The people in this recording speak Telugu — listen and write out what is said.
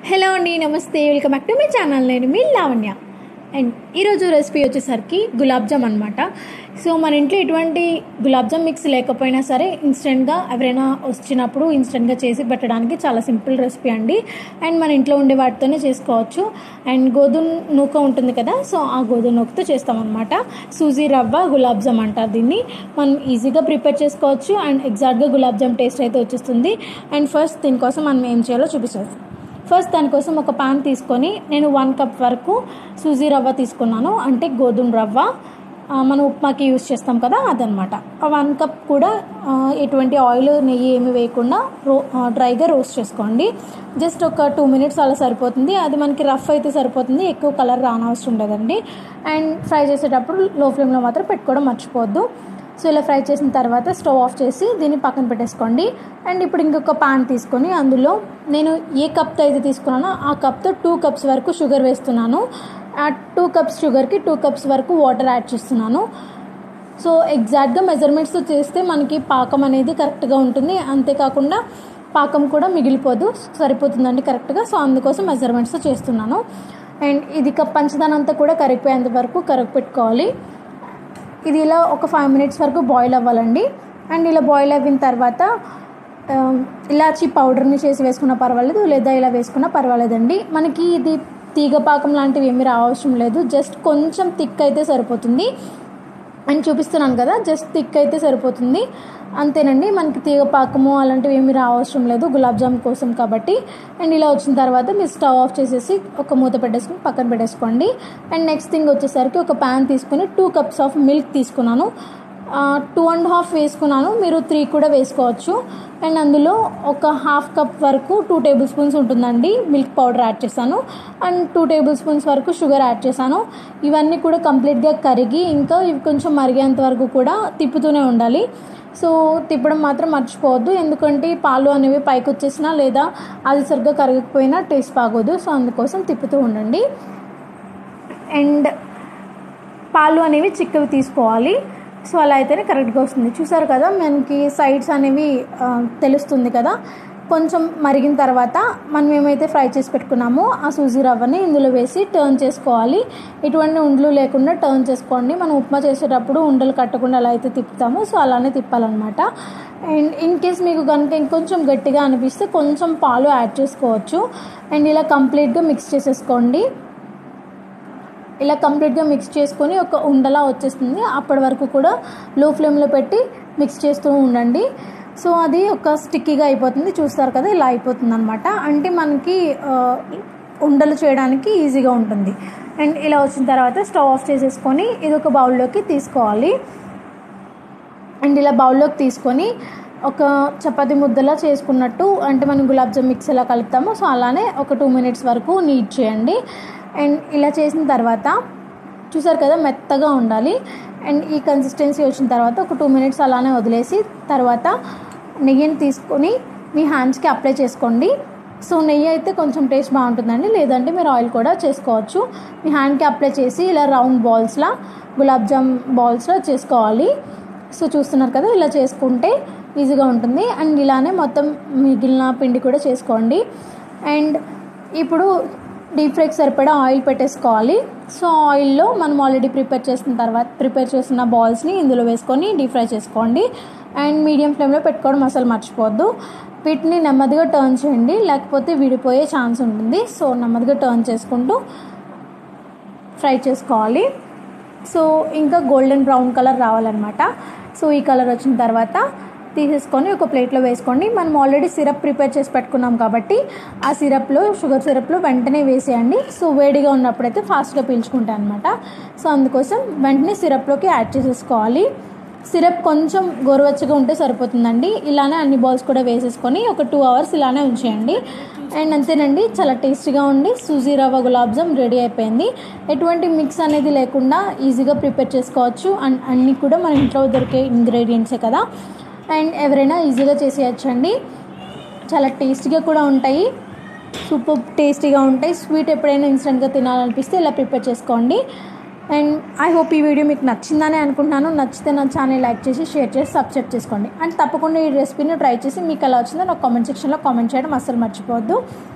హలో అండి నమస్తే welcome back to my channel నేను మీ లావణ్య అండ్ ఈరోజు రెసిపీ వచ్చేసరికి గులాబ్ జామ్ అనమాట సో మన ఇంట్లో ఎటువంటి గులాబ్ జామ్ మిక్స్ లేకపోయినా సరే ఇన్స్టెంట్గా ఎవరైనా వచ్చినప్పుడు ఇన్స్టెంట్గా చేసి పెట్టడానికి చాలా సింపుల్ రెసిపీ అండి అండ్ మన ఇంట్లో ఉండే వాటితోనే చేసుకోవచ్చు అండ్ గోధుమ నూక ఉంటుంది కదా సో ఆ గోధుమ నూకతో చేస్తామన్నమాట సూజీ రవ్వ గులాబ్ జామ్ అంటారు దీన్ని మనం ఈజీగా ప్రిపేర్ చేసుకోవచ్చు అండ్ ఎగ్జాక్ట్గా గులాబ్ జామ్ టేస్ట్ అయితే వచ్చేస్తుంది అండ్ ఫస్ట్ దీనికోసం మనం ఏం చేయాలో చూపిస్తాను ఫస్ట్ దానికోసం ఒక పాన్ తీసుకొని నేను వన్ కప్ వరకు సూజీ రవ్వ తీసుకున్నాను అంటే గోధుమ రవ్వ ఆ, మనం ఉప్మాకి యూస్ చేస్తాం కదా అదనమాట ఆ వన్ కప్ కూడా ఆ, ఎటువంటి ఆయిల్ నెయ్యి ఏమి వేయకుండా రో ఆ, డ్రైగా రోస్ట్ చేసుకోండి జస్ట్ ఒక టూ మినిట్స్ అలా సరిపోతుంది అది మనకి రఫ్ అయితే సరిపోతుంది ఎక్కువ కలర్ రానవసరం లేదండి అండ్ ఫ్రై చేసేటప్పుడు లో ఫ్లేమ్లో మాత్రం పెట్టుకోవడం మర్చిపోవద్దు సో ఇలా ఫ్రై చేసిన తర్వాత స్టవ్ ఆఫ్ చేసి దీన్ని పక్కన పెట్టేసుకోండి అండ్ ఇప్పుడు ఇంకొక పాన్ తీసుకొని అందులో నేను ఏ కప్తో అయితే తీసుకున్నానో ఆ కప్తో టూ కప్స్ వరకు షుగర్ వేస్తున్నాను ఆ టూ కప్స్ షుగర్కి టూ కప్స్ వరకు వాటర్ యాడ్ చేస్తున్నాను సో ఎగ్జాక్ట్గా మెజర్మెంట్స్తో చేస్తే మనకి పాకం అనేది కరెక్ట్గా ఉంటుంది అంతేకాకుండా పాకం కూడా మిగిలిపోదు సరిపోతుందండి కరెక్ట్గా సో అందుకోసం మెజర్మెంట్స్తో చేస్తున్నాను అండ్ ఇది కప్ పంచదార అంతా కూడా కరిగిపోయేంత వరకు కరిగి పెట్టుకోవాలి ఇది ఇలా ఒక ఫైవ్ మినిట్స్ వరకు బాయిల్ అవ్వాలండి అండ్ ఇలా బాయిల్ అయిన తర్వాత ఆ, ఇలాచీ పౌడర్ని చేసి వేసుకున్నా పర్వాలేదు లేదా ఇలా వేసుకున్నా పర్వాలేదండి మనకి ఇది తీగ పాకం లాంటివి ఏమీ రావసరం లేదు జస్ట్ కొంచెం థిక్ అయితే సరిపోతుంది అని చూపిస్తున్నాను కదా జస్ట్ థిక్ అయితే సరిపోతుంది అంతేనండి మనకి తీగ పాకము అలాంటివి ఏమీ రావసరం లేదు గులాబ్ జామ్ కోసం కాబట్టి అండ్ ఇలా వచ్చిన తర్వాత మీరు స్టవ్ ఆఫ్ చేసేసి ఒక మూత పెట్టేసుకుని పక్కన పెట్టేసుకోండి అండ్ నెక్స్ట్ థింగ్ వచ్చేసరికి ఒక ప్యాన్ తీసుకుని టూ కప్స్ ఆఫ్ మిల్క్ తీసుకున్నాను టూ అండ్ హాఫ్ వేసుకున్నాను మీరు త్రీ కూడా వేసుకోవచ్చు అండ్ అందులో ఒక హాఫ్ కప్ వరకు టూ టేబుల్ స్పూన్స్ ఉంటుందండి మిల్క్ పౌడర్ యాడ్ చేశాను అండ్ టూ టేబుల్ స్పూన్స్ వరకు షుగర్ యాడ్ చేశాను ఇవన్నీ కూడా కంప్లీట్గా కరిగి ఇంకా ఇవి కొంచెం మరిగేంత వరకు కూడా తిప్పుతూనే ఉండాలి సో తిప్పడం మాత్రం మర్చిపోవద్దు ఎందుకంటే ఈ పాలు అనేవి పైకి వచ్చేసినా లేదా అది సరిగ్గా కరగకపోయినా టేస్ట్ బాగోదు సో అందుకోసం తిప్పుతూ ఉండండి అండ్ పాలు అనేవి చిక్కవి తీసుకోవాలి సో అలా అయితేనే కరెక్ట్గా వస్తుంది చూసారు కదా మనకి సైడ్స్ అనేవి ఆ, తెలుస్తుంది కదా కొంచెం మరిగిన తర్వాత మనం ఏమైతే ఫ్రై చేసి పెట్టుకున్నామో ఆ సూజీ రవ్వని ఇందులో వేసి టర్న్ చేసుకోవాలి ఎటువంటి ఉండలు లేకుండా టర్న్ చేసుకోండి మనం ఉప్మా చేసేటప్పుడు ఉండలు కట్టకుండా ఎలా అయితే తిప్పుతామో సో అలానే తిప్పాలన్నమాట అండ్ ఇన్ కేస్ మీకు కనుక ఇంకొంచెం గట్టిగా అనిపిస్తే కొంచెం పాలు యాడ్ చేసుకోవచ్చు అండ్ ఇలా కంప్లీట్గా మిక్స్ చేసేసుకోండి ఇలా కంప్లీట్గా మిక్స్ చేసుకొని ఒక ఉండలా వచ్చేస్తుంది అప్పటి వరకు కూడా లో ఫ్లేమ్లో పెట్టి మిక్స్ చేస్తూ ఉండండి సో అది ఒక స్టిక్కీగా అయిపోతుంది చూస్తారు కదా ఇలా అయిపోతుంది అనమాట అంటే మనకి ఆ, ఉండలు చేయడానికి ఈజీగా ఉంటుంది అండ్ ఇలా వచ్చిన తర్వాత స్టవ్ ఆఫ్ చేసేసుకొని ఇది ఒక బౌల్లోకి తీసుకోవాలి అండ్ ఇలా బౌల్లోకి తీసుకొని ఒక చపాతీ ముద్దలా చేసుకున్నట్టు అంటే మనం గులాబ్ జామ్ మిక్స్ ఎలా కలుపుతామో సో అలానే ఒక టూ మినిట్స్ వరకు నీట్ చేయండి అండ్ ఇలా చేసిన తర్వాత చూసారు కదా మెత్తగా ఉండాలి అండ్ ఈ కన్సిస్టెన్సీ వచ్చిన తర్వాత ఒక టూ మినిట్స్ అలానే వదిలేసి తర్వాత నెయ్యిని తీసుకొని మీ హ్యాండ్స్కి అప్లై చేసుకోండి సో నెయ్యి అయితే కొంచెం టేస్ట్ బాగుంటుందండి లేదంటే మీరు ఆయిల్ కూడా చేసుకోవచ్చు మీ హ్యాండ్కి అప్లై చేసి ఇలా రౌండ్ బాల్స్లా గులాబ్ జామ్ బాల్స్లా చేసుకోవాలి సో చూస్తున్నారు కదా ఇలా చేసుకుంటే ఈజీగా ఉంటుంది అండ్ ఇలానే మొత్తం మిగిలిన పిండి కూడా చేసుకోండి అండ్ ఇప్పుడు డీప్ ఫ్రైకి సరిపడా ఆయిల్ పెట్టేసుకోవాలి సో ఆయిల్లో మనం ఆల్రెడీ ప్రిపేర్ చేసిన తర్వాత ప్రిపేర్ చేసిన బాల్స్ని ఇందులో వేసుకొని డీప్ ఫ్రై చేసుకోండి అండ్ మీడియం ఫ్లేమ్లో పెట్టుకోవడం అసలు మర్చిపోవద్దు వీటిని నెమ్మదిగా టర్న్ చేయండి లేకపోతే విడిపోయే ఛాన్స్ ఉంటుంది సో నెమ్మదిగా టర్న్ చేసుకుంటూ ఫ్రై చేసుకోవాలి సో ఇంకా గోల్డెన్ బ్రౌన్ కలర్ రావాలన్నమాట సో ఈ కలర్ వచ్చిన తర్వాత తీసేసుకొని ఒక ప్లేట్లో వేసుకోండి మనం ఆల్రెడీ సిరప్ ప్రిపేర్ చేసి పెట్టుకున్నాం కాబట్టి ఆ సిరప్లో షుగర్ సిరప్లో వెంటనే వేసేయండి సో వేడిగా ఉన్నప్పుడైతే ఫాస్ట్గా పీల్చుకుంటాయి అనమాట సో అందుకోసం వెంటనే సిరప్లోకి యాడ్ చేసేసుకోవాలి సిరప్ కొంచెం గోరువెచ్చగా ఉంటే సరిపోతుందండి ఇలానే అన్ని బాల్స్ కూడా వేసేసుకొని ఒక టూ అవర్స్ ఇలానే ఉంచేయండి అండ్ అంతేనండి చాలా టేస్టీగా ఉండి సూజీ రవ్వ గులాబ్ జామ్ రెడీ అయిపోయింది ఎటువంటి మిక్స్ అనేది లేకుండా ఈజీగా ప్రిపేర్ చేసుకోవచ్చు అండ్ అన్నీ కూడా మన ఇంట్లో దొరికే ఇంగ్రీడియంట్సే కదా అండ్ ఎవరైనా ఈజీగా చేసేయచ్చండి చాలా టేస్టీగా కూడా ఉంటాయి సూపర్ టేస్టీగా ఉంటాయి స్వీట్ ఎప్పుడైనా ఇన్స్టెంట్గా తినాలనిపిస్తే ఇలా ప్రిపేర్ చేసుకోండి అండ్ ఐ హోప్ ఈ వీడియో మీకు నచ్చిందని అనుకుంటున్నాను నచ్చితే నా ఛానల్ లైక్ చేసి షేర్ చేసి సబ్స్క్రైబ్ చేసుకోండి అండ్ తప్పకుండా ఈ రెసిపీని ట్రై చేసి మీకు ఎలా వచ్చిందో నాకు కామెంట్ సెక్షన్లో కామెంట్ చేయడం అస్సలు మర్చిపోవద్దు